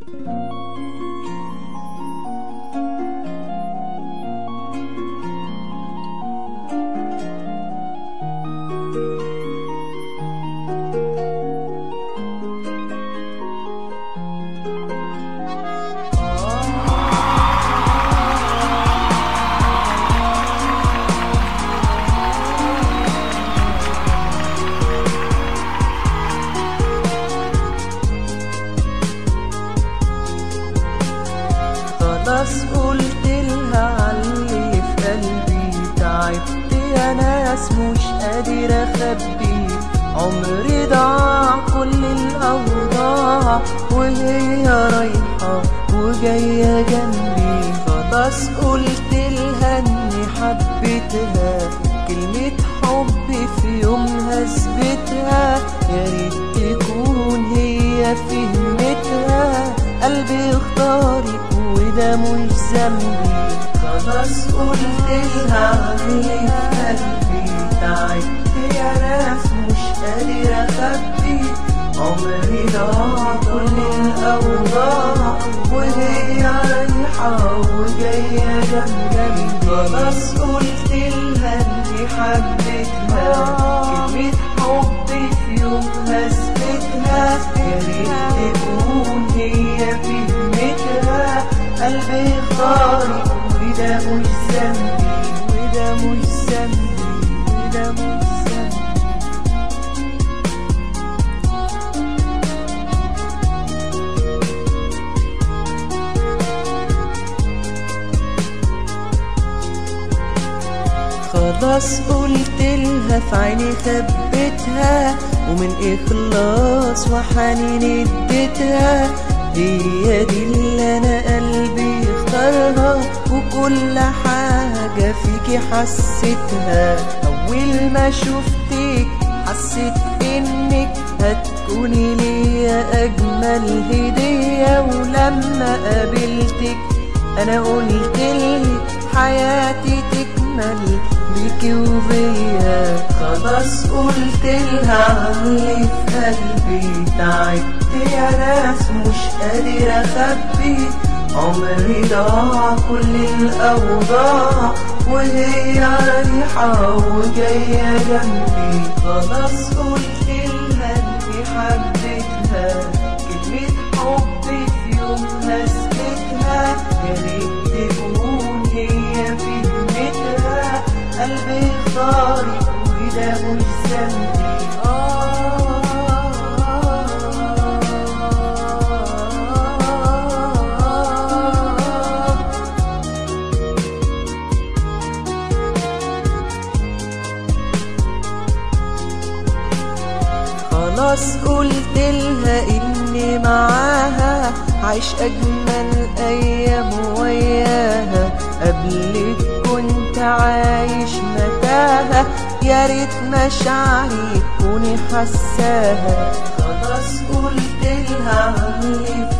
خلاص قلت لها علي في قلبي تعبت يا ناس مش قادر اخبي عمري ضاع كل الاوضاع وهي رايحة وجاية جنبي خلاص قلت لها اني حبيتها كلمة حب في يومها اثبتها يا ريت تكون هي فهمتها قلبي اختارك وده مش ذنبي خلاص قلت لها اللي في قلبي تعبت يا ناس مش قادر اخبي عمري ضاع كل الاوضاع وهي رايحة وجاية جنبي خلاص قلت لها اني حبيتها كلمة حبي في يومها اثبتها يا ريت تكون هي فهمتها قلبي اختارك وده مش ذنبي وده مش ذنبي وده مش ذنبي خلاص قلت لها في عيني خبيتها ومن اخلاص وحنين اديتها هي دي اللي انا قلبي اختارها وكل حاجة فيكي حسيتها اول ما شفتك حسيت انك هتكوني ليا اجمل هدية ولما قابلتك انا قلتلك حياتي تكمل بيكي وبيا خلاص قلت لها اللي في قلبي تعبت يا ناس مش قادر اخبي عمري ضاع كل الاوضاع وهي رايحة وجاية جنبي خلاص قلت لها اني حبيتها كلمة حبي في يومها اثبتها يا ريت تكون هي فهمتها قلبي اختارك وده مش ذنبي خلاص قلت لها اني معاها عايش اجمل ايام وياها قبلك كنت عايش متاهة يا ريت مشاعري تكوني حساها خلاص قلت لها اللي في